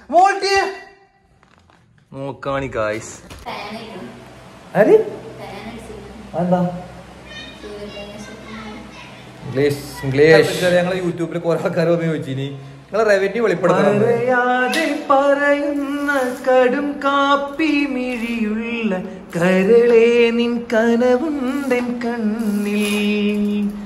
മോൾട്ടിയെ നോക്കാണി guys ആര് എന്താ English English ഞങ്ങളെ യൂട്യൂബിൽ കുറെ ആൾക്കാർ വന്ന് ചോദിച്ചിനി നിങ്ങളെ റവന്യൂ വെളിപ്പെടുത്തണം പറയാതെ പറയുന്ന കടും കാപ്പി മിഴിയുള്ള കരളേ നിൻ കനവുണ്ടൻ കണ്ണിൽ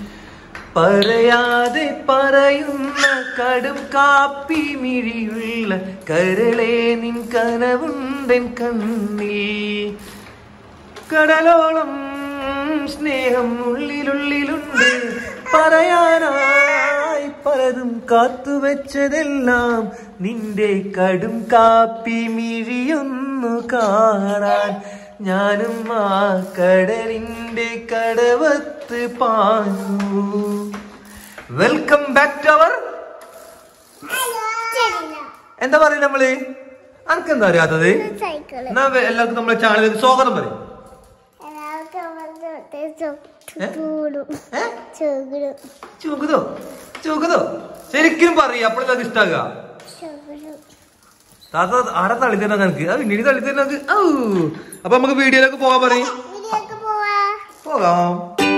പറയാതെ പറയുന്ന കടും കാപ്പി മിഴിയുള്ള കരളേ നിൻ കനവുണ്ടൻ കണ്ണിൽ കടലോളം സ്നേഹം ഉള്ളിലുള്ളിലുണ്ട് പറയാനായി പലതും കാത്തുവെച്ചതെല്ലാം നിന്റെ കടും കാപ്പി മിഴിയൊന്നു കാണാൻ ഞാനും ആ കടലിന്റെ കടവത്ത് പാഞ്ഞു വെൽക്കം ബാക്ക് ടു അവർ എന്താ പറയുക നമ്മള് അനക്കെന്താ അറിയാത്തത് സൈക്കിള് എന്നാ വെ- എല്ലാവർക്കും നമ്മളെ ചാനലിൽ സ്വാഗതം പറയും എല്ലാവർക്കും വന്നിട്ട് ചു- ഏ? ചൂടും ഏ? ചൂടും ചൂകുതോ ചൂകുതോ ശരിക്കും പറയും അപ്പോഴത്തെ ഇഷ്ടാകുക ചൂടും താത്ത ആടെ തള്ളി തന്നെ നിനക്ക് അത് പിന്നീട് തള്ളി തന്നെ നിനക്ക് ഔ. അപ്പൊ നമുക്ക് വീഡിയോയിലേക്ക് പോകാൻ പറയും ഇതിലേക്ക് പോവാ പോകാം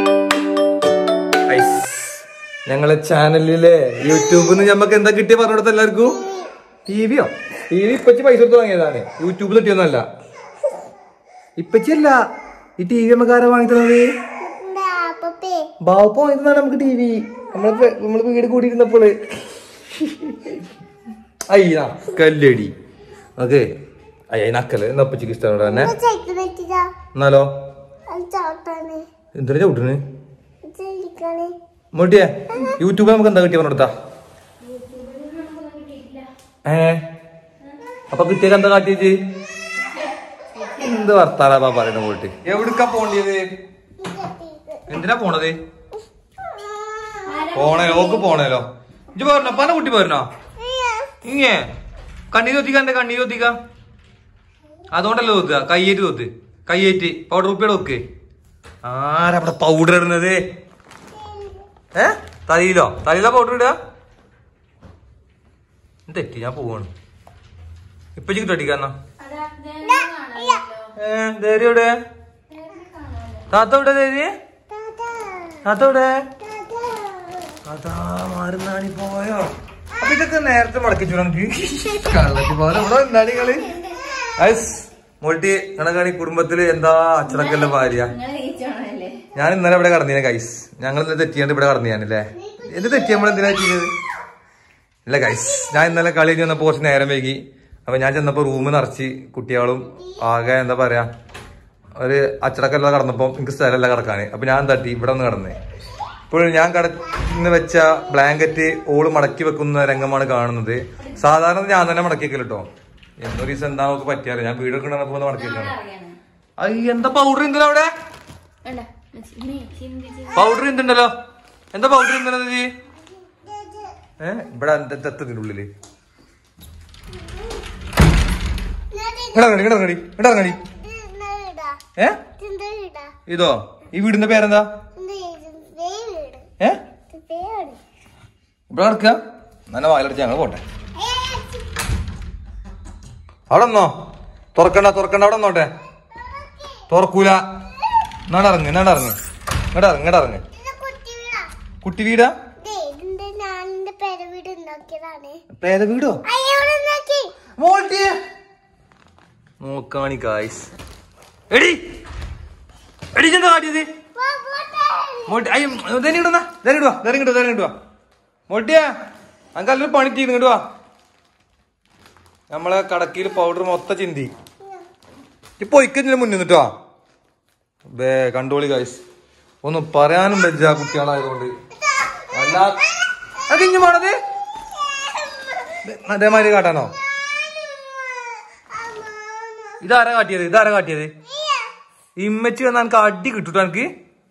ഞങ്ങളെ ചാനലിലെ യൂട്യൂബിൽ നിന്ന് ഞമ്മക്ക് എന്താ കിട്ടിയ പറഞ്ഞു കൊടുത്ത എല്ലാവർക്കും ടി വിയോ ടി വി ഇപ്പച്ചി പൈസ കൊടുത്ത് വാങ്ങിയതാണ് യൂട്യൂബിൽ കിട്ടിയൊന്നല്ല ഇപ്പച്ചല്ല ഈ ടി വി നമുക്ക് ആരാ വാങ്ങി തന്നത് എന്താ പപ്പേ ബാപ്പ വാങ്ങി തന്നാണ് നമുക്ക് ടി വി നമ്മള് നമ്മള് വീട് കൂടിയിരുന്നപ്പോള് അയ്യ കല്ലടി ഓക്കെ അയ്യ നക്കല് എന്നാ അപ്പച്ചിക്ക് ഇഷ്ടമാണ് തന്നെ സൈക്കിൾ വെച്ചിട്ടാ എന്നാലോ അത് ചവിട്ടാണ് എന്തിനാ ചവിട്ടണ് ചെടിക്കാണ് മോട്ടിയെ യൂട്യൂബിൽ നമുക്ക് എന്താ കിട്ടിയ പറഞ്ഞെടുത്താ ഏ അപ്പൊ കിട്ടിയത് എന്താ കാട്ടിയത് എന്ത് വർത്താനാ പറയുന്ന പോയിട്ട് എവിടുക്കാ പോണ്ടിയത് എന്തിനാ പോണത് പോണേ ഓക്ക് പോണേലോ ഇജ്ജ് പോരണോ പന കുട്ടി പോരണോ ഇങ്ങേ കണ്ണീര് ഒത്തിക്ക എന്റെ കണ്ണീര് ഒത്തിക്ക അതുകൊണ്ടല്ലോ തോത്തുക കയ്യേറ്റ് തോത്ത് കയ്യേറ്റ് പൗഡർ ഉപ്പിയുടെ വെക്ക് ആരവിടെ പൗഡർ ഇടുന്നത് ഏ തലയിലോ തലയിലോ പൗഡർ ഇടുക തെറ്റി ഞാൻ പോവാണ് ഇപ്പൊ ചിക്ക് അടിക്കാന്നാ ഏ ധൈര്യം എവിടെ താത്ത എവിടെ ധൈര്യം താത്ത എവിടെ അതാ മാറുന്നാണി പോയോ അപ്പൊ ഇതൊക്കെ നേരത്തെ മടക്കിച്ചു നമുക്ക് കള്ളത്തി പോലെ ഇവിടെ എന്താണ് നിങ്ങള് മോട്ടി നിങ്ങളെ കുടുംബത്തില് എന്താ അച്ചടക്കല്ല ഭാര്യ ഞാൻ ഇന്നലെ ഇവിടെ കടന്നീനെ ഗൈസ് ഞങ്ങൾ ഇന്നലെ തെറ്റിയാണ്ട് ഇവിടെ കടന്നിയാനല്ലേ എന്ത് തെറ്റി നമ്മൾ എന്തിനാ ചെയ്തത് ഇല്ല ഗൈസ് ഞാൻ ഇന്നലെ കളി കഴിഞ്ഞ് വന്നപ്പോ കുറച്ച് നേരം വൈകി അപ്പൊ ഞാൻ ചെന്നപ്പോ റൂം നിറച്ച് കുട്ടികളും ആകെ എന്താ പറയാ ഒരു അച്ചടക്കല്ല കടന്നപ്പോ എനിക്ക് സ്ഥലമല്ല കിടക്കാന് അപ്പൊ ഞാൻ തട്ടി ഇവിടെ ഒന്ന് കടന്നേ ഇപ്പോൾ ഞാൻ കടന്ന് വെച്ച ബ്ലാങ്കറ്റ് ഓള് മടക്കി വെക്കുന്ന രംഗമാണ് കാണുന്നത് സാധാരണ ഞാൻ തന്നെ മടക്കി വെക്കല് കേട്ടോ എന്നൊരു ദിവസം എന്താ നമുക്ക് പറ്റിയാലോ ഞാൻ വീട് വെക്കണപ്പോ ഒന്ന് മടക്കി വെക്കണം അയ്യ എന്താ പൗഡർ എന്തിനാ അവിടെ പൗഡർ എന്തുണ്ടല്ലോ എന്താ പൗഡർ എന്താണ് നീ ഏ ഇവിടെ എത്തത്തിന്റെ ഉള്ളില് ഇടങ്ങടി ഇടങ്ങടി ഇടങ്ങടി ഏ ഇതോ ഈ വീടിന്റെ പേരെന്താ ഏ ഇവിടെ നടക്കുക നല്ല വായിലടിച്ച് ഞങ്ങൾ പോട്ടെ അവിടെ നിന്നോ തുറക്കണ്ട തുറക്കണ്ട അവിടെ നിന്നോട്ടെ തുറക്കൂല നടറങ്ങ് നടറങ്ങ് ഇങ്ങടറങ്ങ് ഇങ്ങടറങ്ങ് കുട്ടി വീടാ ഞാനിന്റെ പെരവീട് ഉണ്ടാക്കിയതാണ് പേര വീടോ അയ്യോടെ ഉണ്ടാക്കി മോൾട്ടിയെ നോക്കാണി കായ്സ് എടി എടി എന്താ കാട്ടിയത് വാ, പോട്ടെ. മോട്ടി അയ്യോ ധനിടുന്ന ധനിടുവാ ധനിടുവാ ധനിടുവാ മോട്ടിയാ അങ്കല്ലൊരു പണി ചെയ്ത് ഇങ്ങോട്ട് വാ നമ്മളെ കടക്കിയിൽ പൗഡർ മൊത്തം ചിന്തി ഇപ്പൊ ഒരിക്കലിന് മുന്നിൽ നിന്നിട്ടോ ബേ കണ്ടോളി ഗൈസ് ഒന്നും പറയാനും വെച്ച കുട്ടികളായതുകൊണ്ട് അല്ല അത് ഇഞ്ഞു പോണത് അതേമാതിരി കാട്ടാനോ ഇതാരാ കാട്ടിയത് ഇതാരാ കാട്ടിയത് ഇമ്മച്ചി വന്നാ എനിക്ക് അടി കിട്ടൂട്ടോ എനിക്ക്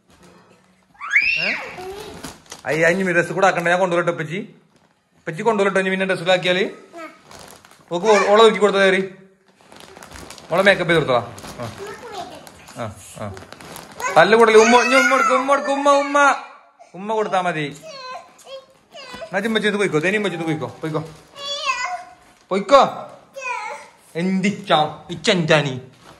അയ്യ ഇനി ഡ്രസ് കൂടെ ആക്കണ്ട ഞാൻ കൊണ്ടുവരട്ടെ ഉപ്പച്ചി ഉപ്പച്ചി കൊണ്ടുവരട്ടെ ഇനി പിന്നെ ഡ്രസ്സിലാക്കിയാല് ഓക്ക് ഓ- ഓളെ ഒരുക്കി കൊടുത്താ കയറി ഓളെ മേക്കപ്പ് ചെയ്ത് കൊടുത്തോ ആ ആ തല്ല് കൂടല് ഉമ്മ ഇനി ഉമ്മ കൊടുക്കും ഉമ്മ കൊടുക്കും ഉമ്മ ഉമ്മ ഉമ്മ കൊടുത്താ മതി എന്നാ ചിമ്മച്ചി ഇത് പോയിക്കോ തേനി ഉമ്മച്ചി ഇത് പോയിക്കോ പോയിക്കോ പോയിക്കോ എന്തിച്ചാം ഇച്ചെന്താണി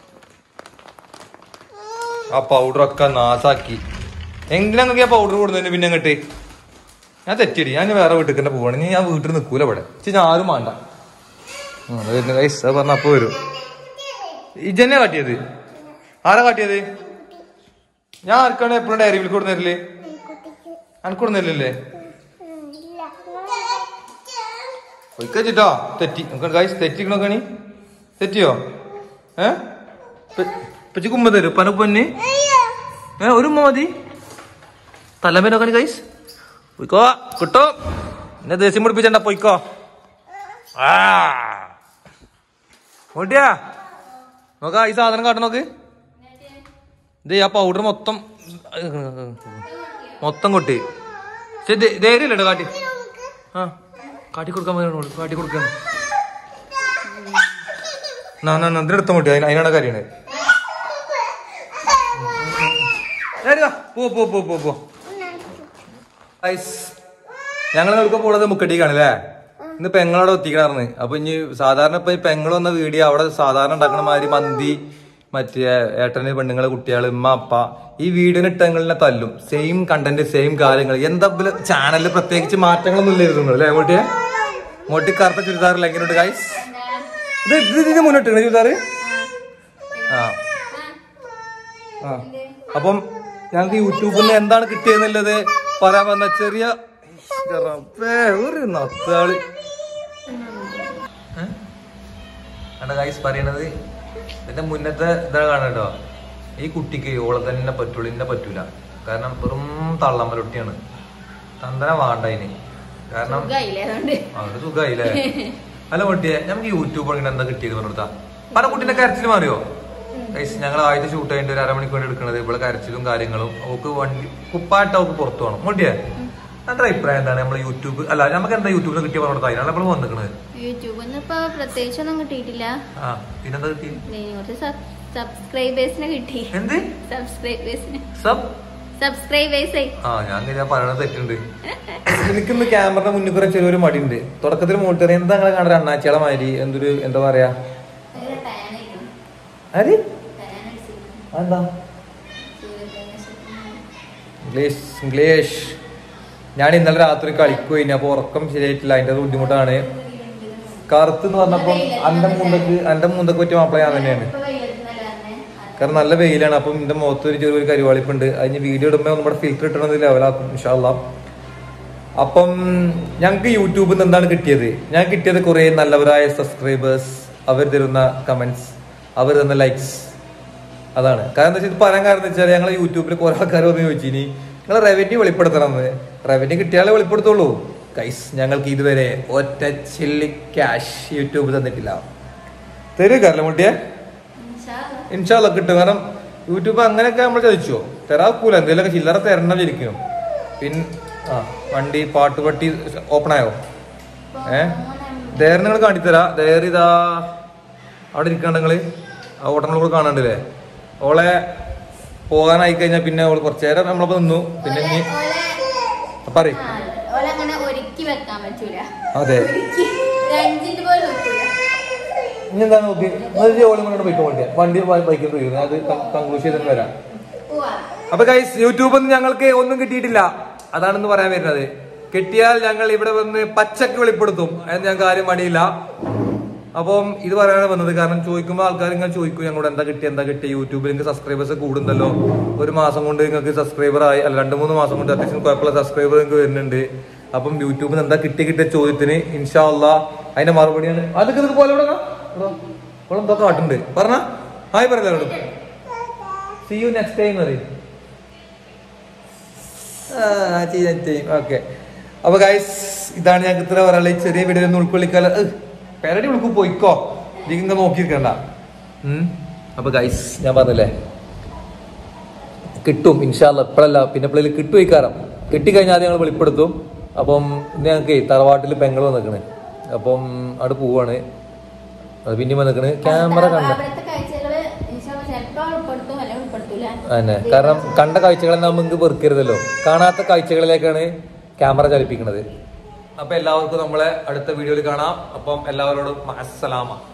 ആ പൗഡറൊക്കെ നാസാക്കി എങ്കിലും നിങ്ങൾക്ക് ആ പൗഡർ കൊടുന്നതിന് പിന്നെ അങ്ങോട്ട് ഞാൻ തെറ്റിടി ഞാൻ വേറെ വീട്ടിൽ തന്നെ പോവാണ് ഇനി ഞാൻ വീട്ടിൽ നിൽക്കൂല ഇവിടെ ഇച്ചി ഞാൻ ആരും വേണ്ട ഉം, അത് വരുന്ന കൈസ് അത് പറഞ്ഞ അപ്പൊ വരും ഇജന്നെ കാട്ടിയത് ആരാ കാട്ടിയത് ഞാൻ ആർക്കാണ് എപ്പോഴും ഡയറി മിൽക്ക് കൊടുന്നേരില്ലേ കുട്ടിക്ക് അനക്ക് കൊടുന്നില്ലല്ലേ ഉം, ഇല്ല പൊയ്ക്കച്ചിട്ടോ തെറ്റി നമുക്ക് ഗൈസ് തെറ്റിക്കണോക്കണി തെറ്റിയോ ഏ പച്ചി കുമ്പ തരും പന പൊന്ന് ഏ ഒരു ഉമ്മ മതി തലമേനോക്കണി ഗൈസ് പോയിക്കോ കിട്ടോ എന്നെ ദേഷ്യം പിടിപ്പിച്ചണ്ട പോയിക്കോ ആ ഓട്ടിയാ നോക്ക ഈ സാധനം കാട്ട നോക്ക് ഇത് ആ പൗഡർ മൊത്തം മൊത്തം കൊട്ടി ശരി ധൈര്യല്ലേ കാട്ടി ആ കാട്ടി കൊടുക്കാൻ പറയുന്നോളൂ കാട്ടി കൊടുക്കാൻ നാ നാ അതിനെടുത്ത മുട്ടി അതിന് അതിനാണ് കാര്യമാണ് പോ പോ പോ പോ പോ ഞങ്ങൾ എടുക്കാൻ പോണത് മുക്കട്ടിക്കാണ് അല്ലേ ഇന്ന് പെങ്ങളവിടെ ഒത്തിക്കണാർന്ന് അപ്പൊ ഇനി സാധാരണ ഇപ്പൊ ഈ പെങ്ങൾ വന്ന വീഡിയോ അവിടെ സാധാരണ ഉണ്ടാക്കണ മാതിരി മന്തി മറ്റേ ഏട്ടന് പെണ്ണുങ്ങളെ കുട്ടികള് ഉമ്മ അപ്പ ഈ വീഡിയോന് ഇട്ടങ്ങളിനെ തല്ലും സെയിം കണ്ടന്റ് സെയിം കാര്യങ്ങൾ എന്താ ചാനലിൽ പ്രത്യേകിച്ച് മാറ്റങ്ങളൊന്നും ഇല്ലായിരുന്നു അല്ലേ അങ്ങോട്ടിയെ അങ്ങോട്ട് കറുത്ത ചുരിദാറില്ല എങ്ങനെയുണ്ട് ഗൈസ് ഇത് ഇത് ഇതിന് മുന്നിട്ട് ചുരിദാറ് ആ ആ അപ്പം ഞങ്ങൾക്ക് യൂട്യൂബിൽ നിന്ന് എന്താണ് കിട്ടിയെന്നുള്ളത് പറയാൻ വന്ന ചെറിയ റബ്ബേ, ഒരു നത്താള് ഗൈസ് പറയണത് ഇതിന്റെ മുന്നത്തെ ഇതാണ് കാണട്ടോ ഈ കുട്ടിക്ക് ഓളെ തന്നെ പറ്റുള്ളൂ ഇന്നെ പറ്റൂല കാരണം വെറും തള്ളമ്മലൊട്ടിയാണ് തന്തന വേണ്ട ഇതിന് കാരണം സുഖായില്ലേ അതുകൊണ്ട് അവിടെ സുഖായില്ലേ അല്ല കുട്ടിയെ നമുക്ക് യൂട്യൂബ് ഇങ്ങനെ എന്താ കിട്ടിയത് പറഞ്ഞെടുത്താ പല കുട്ടീന്റെ കരച്ചിൽ മാറിയോ ഗൈസ് ഞങ്ങൾ ആദ്യത്തെ ഷൂട്ട് കഴിഞ്ഞിട്ട് ഒരു അരമണിക്കൂർ എടുക്കണത് ഇവിടെ കരച്ചിലും കാര്യങ്ങളും അവക്ക് വണ്ടി കുപ്പായിട്ട് അവക്ക് പുറത്തു പോകണം മുട്ടിയെ എന്റെ അഭിപ്രായം എന്താണ് നമ്മൾ യൂട്യൂബ് അല്ല നമുക്ക് എന്താ യൂട്യൂബിൽ കിട്ടിയ പറഞ്ഞത് അതിനാണ് നമ്മൾ വന്നിക്കണത് യൂട്യൂബിൽ നിന്ന് ഇപ്പൊ പ്രത്യേകിച്ചൊന്നും കിട്ടിയിട്ടില്ല ആ പിന്നെന്താ കിട്ടി ദേ കുറച്ച് സബ്സ്ക്രൈബേഴ്സിനെ കിട്ടി എന്ത് സബ്സ്ക്രൈബേഴ്സിന് സബ് സബ്സ്ക്രൈബേഴ്സേ ആ ഞാൻ ഞാൻ പറയണത് തെറ്റുണ്ട് എനിക്കിന്ന് ക്യാമറയുടെ മുന്നിൽ കുറെ ചെറിയൊരു മടിയുണ്ട് തുടക്കത്തിൽ മോട്ടറി എന്താ നിങ്ങളെ കാണുന്ന അണ്ണാച്ചികളെ മാതിരി എന്തൊരു എന്താ പറയാ ആര് അതെന്താ ഇംഗ്ലീഷ് ഇംഗ്ലീഷ് ഞാൻ ഇന്നലെ രാത്രി കളിക്കുപോയിന് അപ്പൊ ഉറക്കം ശരിയായിട്ടില്ല അതിന്റെ ബുദ്ധിമുട്ടാണ് കറുത്ത് എന്ന് പറഞ്ഞപ്പോ അന്റെ മൂന്തക്ക് അന്റെ മൂന്തക്ക് പറ്റിയ മാപ്പിള ഞാൻ തന്നെയാണ് കാരണം നല്ല വെയിലാണ് അപ്പം എന്റെ മുഖത്ത് ഒരു ചെറിയൊരു കരുവാളിപ്പുണ്ട് അതിന് വീഡിയോ ഇടുമ്പോ ഒന്നും ഇവിടെ ഫിൽറ്റർ ഇട്ടണത് ലെവലാക്കും ഇൻഷാല്ല അപ്പം ഞങ്ങൾക്ക് യൂട്യൂബിൽ നിന്ന് എന്താണ് കിട്ടിയത് ഞാൻ കിട്ടിയത് കുറെ നല്ലവരായ സബ്സ്ക്രൈബേഴ്സ് അവർ തരുന്ന കമന്റ്സ് അവർ തരുന്ന ലൈക്സ് അതാണ് കാരണം എന്താ വെച്ചാൽ ഇത് പറയാൻ കാരണം എന്താ വെച്ചാൽ ഞങ്ങൾ യൂട്യൂബിൽ കുറെ ആൾക്കാർ വന്ന് ചോദിച്ചിനി നിങ്ങൾ റവന്യൂ വെളിപ്പെടുത്തണമെന്ന് റവന്യൂ കിട്ടിയാലേ വെളിപ്പെടുത്തുള്ളൂ കൈസ് ഞങ്ങൾക്ക് ഇതുവരെ ഒറ്റ ചില്ലി ക്യാഷ് യൂട്യൂബ് തന്നിട്ടില്ല തരൂ കാരണം കുട്ടിയെ ഇൻഷാല്ല കിട്ടും കാരണം യൂട്യൂബ് അങ്ങനെയൊക്കെ നമ്മൾ ചോദിച്ചോ തരാക്കൂല എന്തെങ്കിലുമൊക്കെ ചില്ലറ തരണം ശരിക്കും പിന്നെ ആ വണ്ടി പാട്ടുപട്ടി ഓപ്പൺ ആയോ ഏ ദേർ നിങ്ങൾ കാണിത്തരാ ദേർ ഇതാ അവിടെ ഇരിക്കണ്ട നിങ്ങള് ആ ഓട്ടങ്ങൾ കൂടെ കാണണ്ടല്ലേ ഓളെ പോകാനായി കഴിഞ്ഞാൽ പിന്നെ ഓള് കുറച്ചു നേരം നമ്മളപ്പോ നിന്നു പിന്നെ ഇനി പറയും ഓലങ്ങനെ ഒരുക്കി വെക്കാൻ പറ്റൂല അതെ ഒരുക്കി ഒരു അഞ്ചിന്റെ പോലും വെക്കൂല ഇനി എന്താ നോക്കി നിങ്ങൾ ഓളും കൊണ്ട് പോയിക്കോ വണ്ടി വണ്ടി ബൈക്കിൽ പോയി അത് കൺക്ലൂഷൻ ചെയ്തിട്ട് വരാം പോവാ അപ്പൊ ഗൈസ് യൂട്യൂബിൽ നിന്ന് ഞങ്ങൾക്ക് ഒന്നും കിട്ടിയിട്ടില്ല അതാണെന്ന് പറയാൻ വരുന്നത് കിട്ടിയാൽ ഞങ്ങൾ ഇവിടെ വന്ന് പച്ചക്ക് വെളിപ്പെടുത്തും അതിന് ഞങ്ങൾക്ക് ആരും മടിയില്ല അപ്പം ഇത് പറയാനാണ് വന്നത് കാരണം ചോദിക്കുമ്പോൾ ആൾക്കാർ ഇങ്ങനെ ചോദിക്കും ഞങ്ങളോട് എന്താ കിട്ടി എന്താ കിട്ടി യൂട്യൂബിൽ നിങ്ങൾക്ക് സബ്സ്ക്രൈബേഴ്സ് കൂടുന്നല്ലോ ഒരു മാസം കൊണ്ട് നിങ്ങൾക്ക് സബ്സ്ക്രൈബർ ആയി അല്ല രണ്ട് മൂന്ന് മാസം കൊണ്ട് അത്യാവശ്യം കുഴപ്പമുള്ള സബ്സ്ക്രൈബർ നിങ്ങൾക്ക് വരുന്നുണ്ട് അപ്പം യൂട്യൂബിൽ നിന്ന് എന്താ കിട്ടി കിട്ടിയ ചോദ്യത്തിന് ഇൻഷാ അള്ളാ അതിന്റെ മറുപടിയാണ് അതൊക്കെ ഇത് പോലെ ഇവിടെ ഇവിടെ എന്തോ കാട്ടുണ്ട് പറഞ്ഞ ഹായ് പറയല്ലോ സി യു നെക്സ്റ്റ് ടൈം പറയും ഓക്കെ അപ്പൊ ഗൈസ് ഇതാണ് ഞങ്ങൾക്ക് ഇത്ര പറയാനുള്ള ഈ ചെറിയ വീഡിയോ ഒന്ന് ഉൾക്കൊള്ളിക്കാല പേരടി ഉൾക്കു പോയിക്കോ ഇതിങ്ങനെ നോക്കിയിരിക്കണ്ട ഉം. അപ്പൊ ഗൈസ് ഞാൻ പറഞ്ഞില്ലേ കിട്ടും ഇൻഷാല്ല എപ്പോഴല്ല പിന്നെ എപ്പോഴും കിട്ടും ഇക്കാരം കിട്ടിക്കഴിഞ്ഞാൽ അത് ഞങ്ങൾ വെളിപ്പെടുത്തും അപ്പം ഇന്ന് ഞങ്ങൾക്ക് തറവാട്ടിൽ പെങ്ങൾ വന്നിക്കണ് അപ്പം അവിടെ പോവാണ് അത് പിന്നെ വന്നിക്കണ് ക്യാമറ കണ്ട അവിടുത്തെ കാഴ്ചകള് ചിലപ്പോ ഉൾപ്പെടുത്തും അല്ലെങ്കിൽ ഉൾപ്പെടുത്തൂല അതന്നെ കാരണം കണ്ട കാഴ്ചകളെ നമുക്ക് വെറുക്കരുതല്ലോ കാണാത്ത കാഴ്ചകളിലേക്കാണ് ക്യാമറ ചലിപ്പിക്കുന്നത് അപ്പൊ എല്ലാവർക്കും നമ്മളെ അടുത്ത വീഡിയോയിൽ കാണാം അപ്പം എല്ലാവരോടും അസ്സലാമ